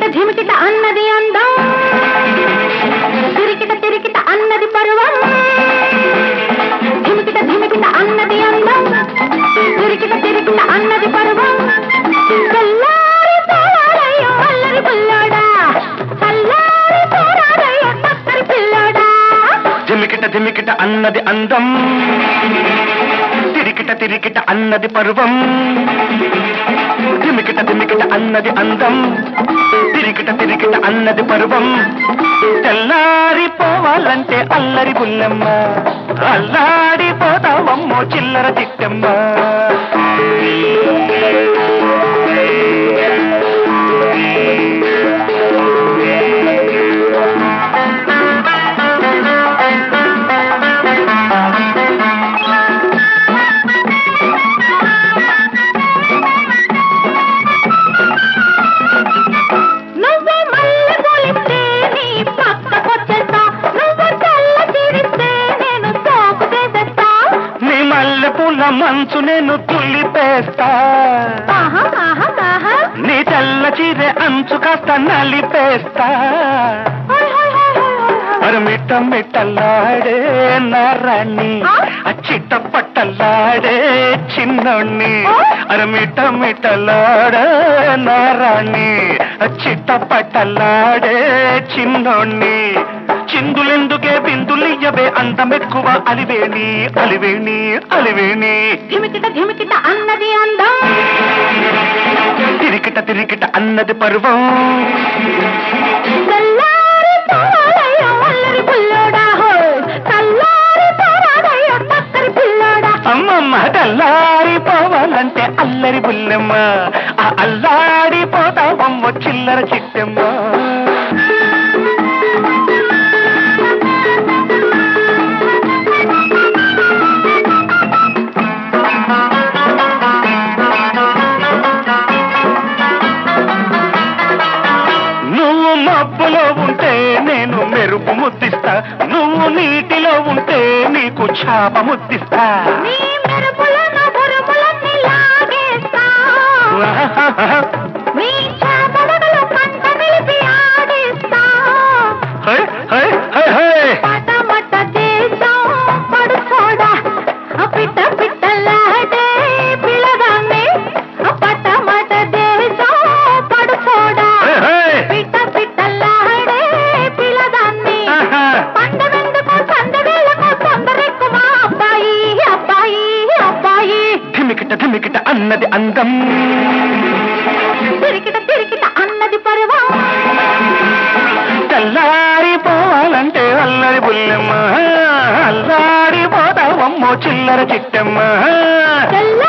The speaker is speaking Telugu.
ధిమికిట ధిమికిట అన్నది అందం తిరికిట తిరికిట అన్నది పరువం ధిమికిట ధిమికిట అన్నది అందం తిరికిట తిరికిట అన్నది పరువం చల్లారి పోరాడయ్యో అల్లరి పుల్లాడా చల్లారి పోరాడయ్యో చక్కరి పిల్లాడా జిమికిట జిమికిట అన్నది అందం తిరికిట తిరికిట అన్నది పర్వం జిమికిట జిమికిట అన్నది అందం తిరికిట తిరికిట అన్నది పర్వం తెల్లారిపోవాలంటే అల్లరి బుల్లమ్మ అల్లాడిపోతావమ్మో చిల్లర చిట్టమ్మ నువ్వు మల్లె పూలిస్తే నీ పక్కకొచ్చేస్తా నువ్వు తెల్ల తీరిస్తే నేను సోకు చేసేస్తా నీ మల్లె పూల మంచు నేను తుల్లిపేస్తా ఆహా ఆహా ఆహా నీ తెల్ల చీరె అంచు కాస్త నలిపేస్తా హాయ్ హాయ్ హాయ్ హాయ్ హాయ్. అర మిట్ట మిట్టలాడే నారాణి ఆ చిట్ట పట్టలాడే చిన్నోణ్ణి అర మిట్ట మిట్టలాడే నారాణి ఆ చిట్ట పట్టలాడే చిన్నోణ్ణి చిందులెందుకే బిందులియ్యవే అందమెక్కువ అలివేణి అలివేణి అలివేణి ధిమికిట ధిమికిట అన్నది అందం తిరికిట తిరికిట అన్నది పర్వం చల్లారి పోరాడయ్యో అల్లరి పుల్లోడా హోయ్ చల్లారి పోరాడయ్యో చక్కరి పిల్లోడా అమ్మమ్మ తెల్లారిపోవాలంటే అల్లరి బుల్లెమ్మ ఆ అల్లాడిపోతావమ్మ చిల్లర చిట్టమ్మ నువ్వు మబ్బులో ఉంటే నేను మెరుపు ముద్దిస్తా నువ్వు నీటిలో ఉంటే నీకు చాప ముద్దిస్తా నీ మెరుపులను బురుములన్నీ లాగేస్తా నీ చేపడగలు పంట నిలిపి ఆడిస్తా హై, హై, హై, హై. పటమట దేశం పడుచోడా పిట్ట పిట్టలాడే పిల్లగానే పటమట దేశం పడుచోడా హై, హై. పిట్ట పిట్టలాడే పిల్లగాన్ని ఆహా. పండవెందుకు సందవేలకు తొందరెక్కువ అబ్బాయి అబ్బాయి అబ్బాయి ధిమికిట ధిమికిట అన్నది అందం తిరికిట తిరికిట అన్నది పరువం తెల్లారిపోవాలంటే అల్లరి బుల్లెమ్మ అల్లాడిపోతావమ్మో చిల్లర చిట్టమ్మ తెల్ల